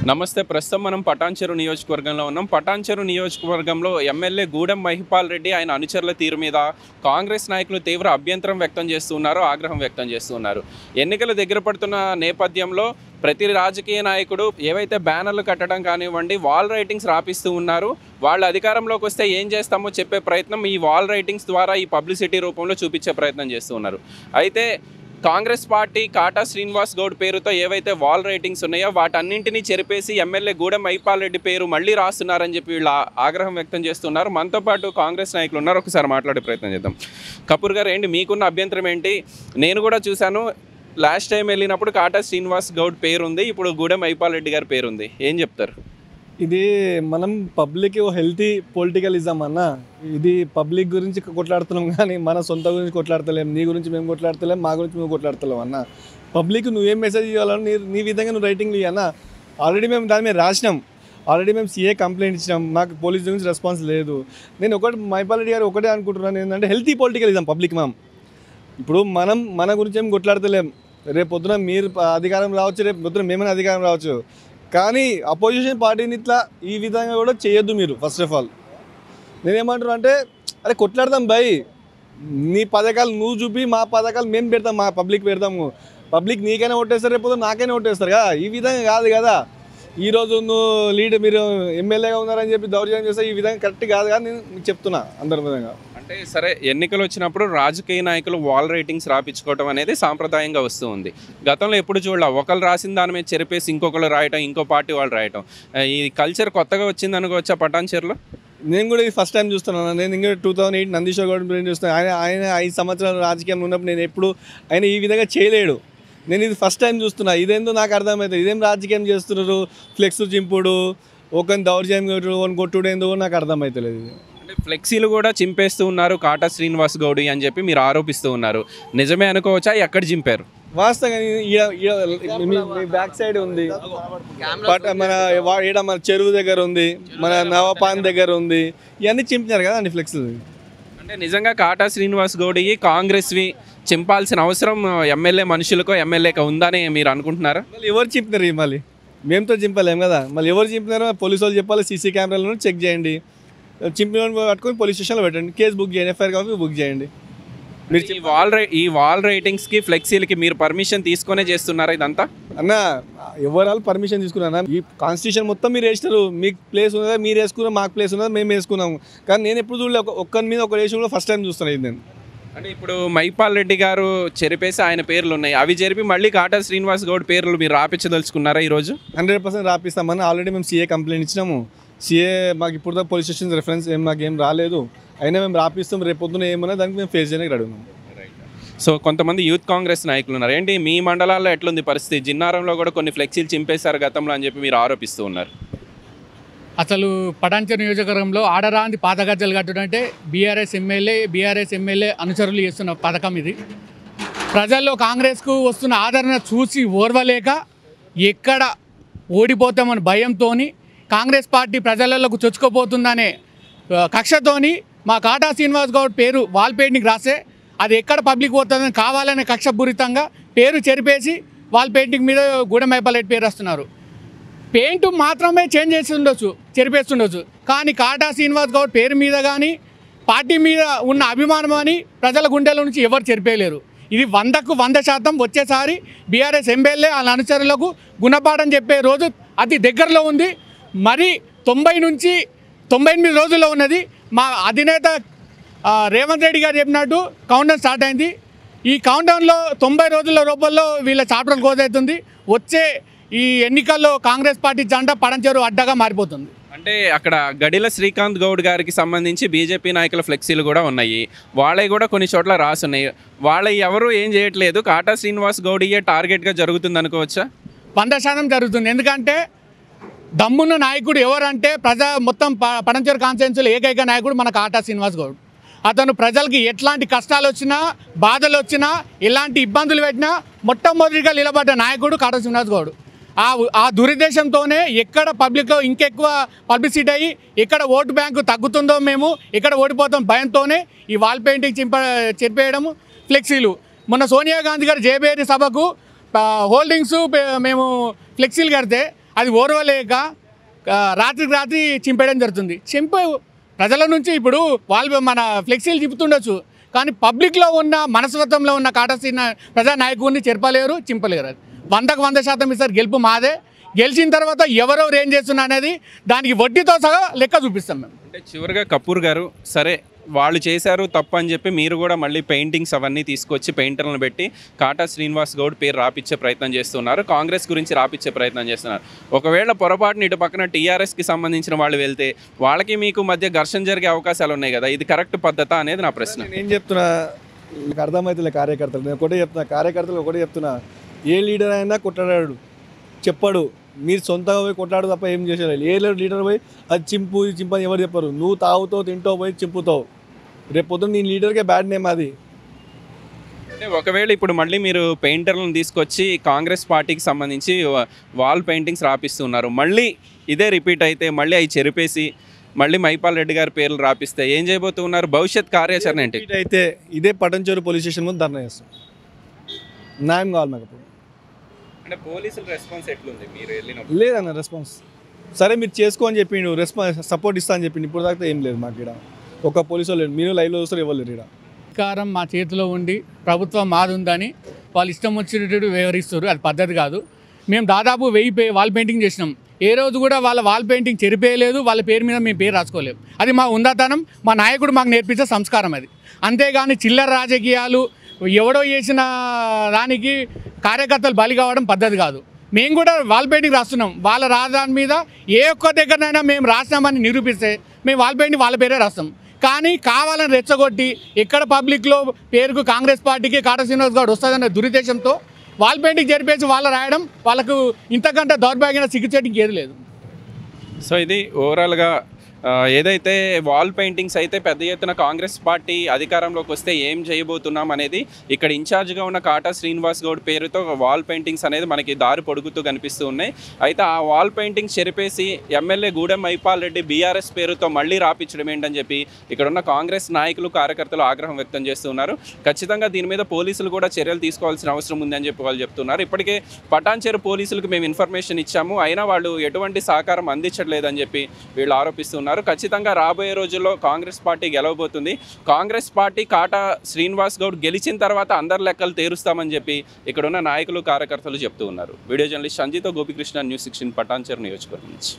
నమస్తే ప్రస్తుతం మనం పటాన్చెరు నియోజకవర్గంలో ఉన్నాం పటాన్చెరు నియోజకవర్గంలో ఎమ్మెల్యే గూడెం మహిపాల్ రెడ్డి ఆయన అనుచరుల తీరు మీద కాంగ్రెస్ నాయకులు తీవ్ర అభ్యంతరం వ్యక్తం చేస్తున్నారు ఆగ్రహం వ్యక్తం చేస్తున్నారు ఎన్నికలు దగ్గర పడుతున్న నేపథ్యంలో ప్రతి రాజకీయ నాయకుడు ఏవైతే బ్యానర్లు కట్టడం కానివ్వండి వాల్ రైటింగ్స్ రాపిస్తూ ఉన్నారు వాళ్ళు అధికారంలోకి వస్తే ఏం చేస్తామో చెప్పే ప్రయత్నం ఈ వాల్ రైటింగ్స్ ద్వారా ఈ పబ్లిసిటీ రూపంలో చూపించే ప్రయత్నం చేస్తూ ఉన్నారు అయితే కాంగ్రెస్ పార్టీ కాటా శ్రీనివాస్ గౌడ్ పేరుతో ఏవైతే వాల్ రైటింగ్స్ ఉన్నాయో వాటన్నింటినీ చెరిపేసి ఎమ్మెల్యే గూడెం మైపాల్ రెడ్డి పేరు మళ్ళీ రాస్తున్నారని చెప్పి వీళ్ళు ఆ- ఆగ్రహం వ్యక్తం చేస్తున్నారు మనతో పాటు కాంగ్రెస్ నాయకులు ఉన్నారు ఒకసారి మాట్లాడే ప్రయత్నం చేద్దాం కపూర్ గారు ఏంటి మీకున్న అభ్యంతరం ఏంటి నేను కూడా చూశాను లాస్ట్ టైం వెళ్ళినప్పుడు కాటా శ్రీనివాస్ గౌడ్ పేరు ఉంది ఇప్పుడు గూడెం మైపాల్ రెడ్డి గారి పేరు ఉంది ఏం చెప్తారు ఇది మనం పబ్లిక్ హెల్తీ పొలిటికలిజం అన్న ఇది పబ్లిక్ గురించి కొట్లాడుతున్నాం కానీ మన సొంత గురించి కొట్లాడతలేం నీ గురించి మేము కొట్లాడతలేం మా గురించి మేము కొట్లాడతలేం అన్న పబ్లిక్ నువ్వేం మెసేజ్ ఇవ్వాలని నీ నీ విధంగా నువ్వు రైటింగ్ ఇవ్వన్న ఆల్రెడీ మేము దాని మీద రాసినాం ఆల్రెడీ మేము సీఏ కంప్లైంట్ ఇచ్చినాం మాకు పోలీస్ గురించి రెస్పాన్స్ లేదు నేను ఒకటి మైపాల్ రెడ్డి గారు ఒకటే అనుకుంటున్నాను ఏంటంటే హెల్తీ పొలిటికలిజం పబ్లిక్ మ్యామ్ ఇప్పుడు మనం మన గురించి ఏం కొట్లాడతలేం రేపు పొద్దున మీరు ప- అధికారం రావచ్చు రేపు పొద్దున మేమైనా అధికారం రావచ్చు కానీ అపోజిషన్ పార్టీని ఇట్లా ఈ విధంగా కూడా చేయొద్దు మీరు ఫస్ట్ ఆఫ్ ఆల్ నేనేమంటున్నా అంటే అరే కొట్లాడదాం భయ్ నీ పథకాలు నువ్వు చూపి మా పథకాలు మేము పెడతాం మా పబ్లిక్ పెడతాము పబ్లిక్ నీకైనా ఓటేస్తారు రేపు పొద్దున్న నాకైనా ఓటేస్తారు కదా ఈ విధంగా కాదు కదా ఈ రోజు నువ్వు లీడ్ మీరు ఎమ్మెల్యేగా ఉన్నారని చెప్పి దౌర్జన్యం చేస్తే ఈ విధంగా కరెక్ట్ కాదు కానీ నేను మీకు చెప్తున్నా అందరి విధంగా అంటే సరే ఎన్నికలు వచ్చినప్పుడు రాజకీయ నాయకులు వాల్ రైటింగ్స్ రాపించుకోవడం అనేది సాంప్రదాయంగా వస్తూ ఉంది గతంలో ఎప్పుడు చూడాల ఒకరు రాసిన దాని మీద చెరిపేసి ఇంకొకరు రాయటం ఇంకో పార్టీ వాళ్ళు రాయటం ఆ, ఈ కల్చర్ కొత్తగా వచ్చింది అనుకోవచ్చా పటాన్చెరులో నేను కూడా ఇది ఫస్ట్ టైం చూస్తున్నాను నేను ఇంకా two thousand eight Nandishwar Goud గురించి చూస్తున్నాను ఆయన ఆయన ఐదు సంవత్సరాలు రాజకీయంలో ఉన్నప్పుడు నేను ఎప్పుడు ఆయన ఈ విధంగా చేయలేడు నేను ఇది ఫస్ట్ టైం చూస్తున్నా ఇదేందో నాకు అర్థమవుతుంది ఇదేం రాజకీయం చేస్తున్నారు ఫ్లెక్స్ చింపుడు ఒకరిని దౌర్జన్యం కొట్టుడు ఒకరిని కొట్టుడు ఏందో కూడా నాకు అర్థమవుతలేదు ఇది అంటే ఫ్లెక్సీలు కూడా చింపేస్తూ ఉన్నారు కాటా శ్రీనివాస్ గౌడి అని చెప్పి మీరు ఆరోపిస్తూ ఉన్నారు నిజమే అనుకోవచ్చా ఎక్కడ చింపారు వాస్తవంగా ఈడ ఈడ మీ- మీ బ్యాక్ సైడ్ ఉంది బట్ మన వా- ఈడ మన చెరువు దగ్గర ఉంది మన నవపాన్ దగ్గర ఉంది ఇవన్నీ చింపినారు కదా అండి ఫ్లెక్స్ అంటే నిజంగా కాటా శ్రీనివాస్ గౌడి కాంగ్రెస్వి చింపాల్సిన అవసరం ఎమ్మెల్యే మనుషులకో ఎమ్మెల్యేకో ఉందని మీరు అనుకుంటున్నారా మళ్ళీ ఎవరు చింపినారు ఈ మళ్ళీ మేముతో చింపలేం కదా మళ్ళీ ఎవరు చింపినారో పోలీసు వాళ్ళు చెప్పాలి సీసీ కెమెరాలను చెక్ చేయండి చింపిన వాడిని పట్టుకొని పోలీస్ స్టేషన్లో పెట్టండి కేసు బుక్ చేయండి ఎఫ్ఐఆర్ కాపీ బుక్ చేయండి మీరు ఈ వాల్ రై ఈ వాల్ రైటింగ్స్కి ఫ్లెక్సీలకి మీరు పర్మిషన్ తీసుకొనే చేస్తున్నారా ఇదంతా అన్న ఎవరాలు పర్మిషన్ తీసుకున్నా ఈ కాన్స్టిట్యూషన్ మొత్తం మీరు వేసినారు మీకు ప్లేస్ ఉన్నదా మీరు వేసుకున్నాం మాకు ప్లేస్ ఉన్నదా మేము వేసుకున్నాము కానీ నేను ఎప్పుడు చూడలే ఒక- ఒక్కరి మీద ఒక వేసి కూడా ఫస్ట్ టైం చూస్తున్నాను ఇది నేను అంటే ఇప్పుడు మైపాల్ రెడ్డి గారు చెరిపేసి ఆయన పేర్లు ఉన్నాయి అవి చెరిపి మళ్ళీ కాటా శ్రీనివాస్ గౌడ్ పేర్లు మీరు రాపించదలుచుకున్నారా ఈరోజు హండ్రెడ్ పర్సెంట్ రాపిస్తామని ఆల్రెడీ మేము సీఏ కంప్లైంట్ ఇచ్చినాము సీఏ మాకు ఇప్పుడు దాకా పోలీస్ స్టేషన్ రెఫరెన్స్ ఏం మాకు ఏం రాలేదు అయినా మేము రాపిస్తాం రేపు పొద్దున ఏమన్నా దానికి మేము ఫేస్ చేయడానికి రెడీ ఉన్నాం సో కొంతమంది యూత్ కాంగ్రెస్ నాయకులు ఉన్నారు ఏంటి మీ మండలాల్లో ఎట్లుంది పరిస్థితి జిన్నారంలో కూడా కొన్ని ఫ్లెక్సీలు చింపేశారు గతంలో అని చెప్పి మీరు ఆరోపిస్తూ ఉన్నారు అసలు పటాన్చెరు నియోజకవర్గంలో ఆడరాంది పాత గజ్జలు కట్టడం అంటే బీఆర్ఎస్ ఎమ్మెల్యే బీఆర్ఎస్ ఎమ్మెల్యే అనుచరులు చేస్తున్న పథకం ఇది ప్రజల్లో కాంగ్రెస్కు వస్తున్న ఆదరణ చూసి ఓర్వలేక ఎక్కడ ఓడిపోతామని భయంతో కాంగ్రెస్ పార్టీ ప్రజలలోకి చొచ్చుకోపోతుందనే ఆ, కక్షతోని మా కాటా శ్రీనివాస్ గౌడ్ పేరు వాల్ పెయింటింగ్ రాసే అది ఎక్కడ పబ్లిక్ పోతుందని కావాలనే కక్షపూరితంగా పేరు చెరిపేసి వాల్ పెయింటింగ్ మీద గూడమైపల్లెట్ పేరు వస్తున్నారు పెయింట్ మాత్రమే చేంజ్ చేసి ఉండొచ్చు చెరిపేస్తుండొచ్చు కానీ కాటా శ్రీనివాస్ గౌడ్ పేరు మీద కానీ పార్టీ మీద ఉన్న అభిమానం అని ప్రజల గుండెల నుంచి ఎవరు చెరిపేయలేరు ఇది వందకు వంద శాతం వచ్చేసారి బీఆర్ఎస్ ఎమ్మెల్యే వాళ్ళ అనుచరులకు గుణపాఠం చెప్పే రోజు అతి దగ్గరలో ఉంది మరి తొంభై నుంచి తొంభై ఎనిమిది రోజుల్లో ఉన్నది మా అధినేత ఆ, రేవంత్ రెడ్డి గారు చెప్పినట్టు కౌంటౌన్ స్టార్ట్ అయింది ఈ కౌంటౌన్లో తొంభై రోజుల రూపంలో వీళ్ళ చాప్టర్ క్లోజ్ అవుతుంది వచ్చే ఈ ఎన్నికల్లో కాంగ్రెస్ పార్టీ జెండా పడంచేరు అడ్డగా మారిపోతుంది అంటే అక్కడ గడిల శ్రీకాంత్ గౌడ్ గారికి సంబంధించి బీజేపీ నాయకుల ఫ్లెక్సీలు కూడా ఉన్నాయి వాళ్ళవి కూడా కొన్ని చోట్ల రాసున్నాయి వాళ్ళ ఎవరు ఏం చేయట్లేదు కాటా శ్రీనివాస్ గౌడియే టార్గెట్గా జరుగుతుంది అనుకోవచ్చా వంద శాతం జరుగుతుంది ఎందుకంటే దమ్మున్న నాయకుడు ఎవరంటే ప్రజా మొత్తం ప- పడంచేరు కాన్స్టిట్యున్సీలో ఏకైక నాయకుడు మన కాటా శ్రీనివాస్ గౌడ్ అతను ప్రజలకి ఎట్లాంటి కష్టాలు వచ్చినా బాధలు వచ్చినా ఎలాంటి ఇబ్బందులు పెట్టినా మొట్టమొదటిగా నిలబడ్డ నాయకుడు కాటా శ్రీనివాస్ గౌడ్ ఆ ఆ దురుద్దేశంతోనే ఎక్కడ పబ్లిక్లో ఇంకెక్కువ పబ్లిసిటీ అయ్యి ఎక్కడ ఓటు బ్యాంకు తగ్గుతుందో మేము ఎక్కడ ఓడిపోతాం భయంతోనే ఈ వాల్ పెయింటింగ్ చింప చెరిపేయడము ఫ్లెక్సీలు మొన్న సోనియా గాంధీ గారు జేబేరి సభకు ఆ, హోల్డింగ్స్ పే- మేము ఫ్లెక్సీలు కడితే అది ఓర్వలేక ఆ, రాత్రికి రాత్రి చింపేయడం జరుగుతుంది చింపే ప్రజల నుంచి ఇప్పుడు వాళ్ళు మన ఫ్లెక్సీలు చింపుతుండొచ్చు కానీ పబ్లిక్లో ఉన్న మనస్తత్వంలో ఉన్న కాటసిన ప్రజా నాయకుడిని చెరపలేరు చింపలేరు అది వందకు వంద శాతం ఇస్తారు గెలుపు మాదే గెలిచిన తర్వాత ఎవరెవరు ఏం చేస్తున్నా అనేది దానికి వడ్డీతో సహా లెక్క చూపిస్తాం మేము అంటే చివరిగా కపూర్ గారు సరే వాళ్ళు చేశారు తప్పు అని చెప్పి మీరు కూడా మళ్ళీ పెయింటింగ్స్ అవన్నీ తీసుకొచ్చి పెయింటర్లను పెట్టి కాటా శ్రీనివాస్ గౌడ్ పేరు రాపిచ్చే ప్రయత్నం చేస్తున్నారు కాంగ్రెస్ గురించి రాపిచ్చే ప్రయత్నం చేస్తున్నారు ఒకవేళ పొరపాటున ఇటు పక్కన టీఆర్ఎస్కి సంబంధించిన వాళ్ళు వెళ్తే వాళ్ళకి మీకు మధ్య ఘర్షణ జరిగే అవకాశాలు ఉన్నాయి కదా ఇది కరెక్ట్ పద్ధత అనేది నా ప్రశ్న నేను ఏం చెప్తున్నా మీకు అర్థమైతే కార్యకర్తలు నేను ఒకటే చెప్తున్నా కార్యకర్తలు ఒకటే చెప్తున్నా ఏ లీడర్ అయినా కొట్లాడాడు చెప్పాడు మీరు సొంతంగా పోయి కొట్లాడు తప్ప ఏం చేసేది ఏ లీడర్ పోయి అది చింపు ఇది చింపు అని ఎవరు చెప్పరు నువ్వు తాగుతావు తింటావు పోయి చింపుతావు రేపు పొద్దున్న నీ లీడర్కే బ్యాడ్ నేమ్ అది అంటే ఒకవేళ ఇప్పుడు మళ్ళీ మీరు పెయింటర్లను తీసుకొచ్చి కాంగ్రెస్ పార్టీకి సంబంధించి వా- వాల్ పెయింటింగ్స్ రాపిస్తున్నారు మళ్ళీ ఇదే రిపీట్ అయితే మళ్ళీ అవి చెరిపేసి మళ్ళీ మైపాల్ రెడ్డి గారి పేర్లు రాపిస్తే ఏం చేయబోతున్నారు భవిష్యత్ కార్యాచరణ ఏంటి రిపీట్ అయితే ఇదే పటంచేరు పోలీస్ స్టేషన్ ముందు ధర్నా చేస్తాం న్యాయం కావాలి మాకు అప్పుడు అంటే పోలీసుల రెస్పాన్స్ ఎట్లుంది మీరు వెళ్ళినప్పుడు లేదన్న రెస్పాన్స్ సరే మీరు చేసుకో అని చెప్పిండు రెస్పాన్స్ సపోర్ట్ ఇస్తా అని చెప్పిండు ఇప్పుడు దాకా ఏం లేదు మాకు ఇక్కడ ఒక పోలీసు వాళ్ళు లేరు. మీరు లైవ్లో చూస్తారు ఇవ్వలేరు ఇక్కడ అధికారం మా చేతిలో ఉండి ప్రభుత్వం మాది ఉందని వాళ్ళు ఇష్టం వచ్చినట్టు వ్యవహరిస్తారు అది పద్ధతి కాదు మేము దాదాపు వెయ్యి పే వాల్ పెయింటింగ్ చేసినాం ఏ రోజు కూడా వాళ్ళ వాల్ పెయింటింగ్ చెరిపేయలేదు వాళ్ళ పేరు మీద మేము పేరు రాసుకోలేము అది మా ఉందాతనం మా నాయకుడు మాకు నేర్పించే సంస్కారం అది అంతేగాని చిల్లర రాజకీయాలు ఎవడో చేసిన దానికి కార్యకర్తలు బలి కావడం పద్ధతి కాదు మేము కూడా వాల్ పెయింటింగ్ రాస్తున్నాం వాళ్ళ రాజధాని మీద ఏ ఒక్క దగ్గరనైనా మేము రాసినామని నిరూపిస్తే మేము వాల్ పెయింటింగ్ వాళ్ళ పేరే రాస్తాం కానీ కావాలని రెచ్చగొట్టి ఎక్కడ పబ్లిక్లో పేరుకు కాంగ్రెస్ పార్టీకి కాటా శ్రీనివాస్ గౌడ్ వస్తుందనే దురుద్దేశంతో వాల్ పెయింటింగ్ జరిపేసి వాళ్ళు రాయడం వాళ్ళకు ఇంతకంటే దౌర్భాగ్యమైన సిగ్గుచేటికి ఏది లేదు సో ఇది ఓవరాల్గా ఆ, ఏదైతే వాల్ పెయింటింగ్స్ అయితే పెద్ద ఎత్తున కాంగ్రెస్ పార్టీ అధికారంలోకి వస్తే ఏం చేయబోతున్నాం అనేది ఇక్కడ ఇన్ఛార్జ్గా ఉన్న కాటా శ్రీనివాస్ గౌడ్ పేరుతో వాల్ పెయింటింగ్స్ అనేది మనకి దారి పొడుగుతూ కనిపిస్తూ ఉన్నాయి అయితే ఆ వాల్ పెయింటింగ్స్ చెరిపేసి ఎమ్మెల్యే గూడెం మైపాల్ రెడ్డి బీఆర్ఎస్ పేరుతో మళ్ళీ రాపించడం ఏంటని చెప్పి ఇక్కడ ఉన్న కాంగ్రెస్ నాయకులు కార్యకర్తలు ఆగ్రహం వ్యక్తం చేస్తున్నారు ఖచ్చితంగా దీని మీద పోలీసులు కూడా చర్యలు తీసుకోవాల్సిన అవసరం ఉందని చెప్పి వాళ్ళు చెప్తున్నారు ఇప్పటికే పటాన్చేరు పోలీసులకు మేము ఇన్ఫర్మేషన్ ఇచ్చాము అయినా వాళ్ళు ఎటువంటి సహకారం అందించట్లేదని చెప్పి వీళ్ళు ఆరోపిస్తున్నారు ఖచ్చితంగా రాబోయే రోజుల్లో కాంగ్రెస్ పార్టీ గెలవబోతుంది కాంగ్రెస్ పార్టీ కాటా శ్రీనివాస్ గౌడ్ గెలిచిన తర్వాత అందరి లెక్కలు తేరుస్తామని చెప్పి ఇక్కడ ఉన్న నాయకులు కార్యకర్తలు చెప్తూ ఉన్నారు వీడియో జర్నలిస్ట్ సంజీతో గోపికృష్ణ న్యూస్ సిక్స్టీన్ పటాన్చేరు నియోజకవర్గం నుంచి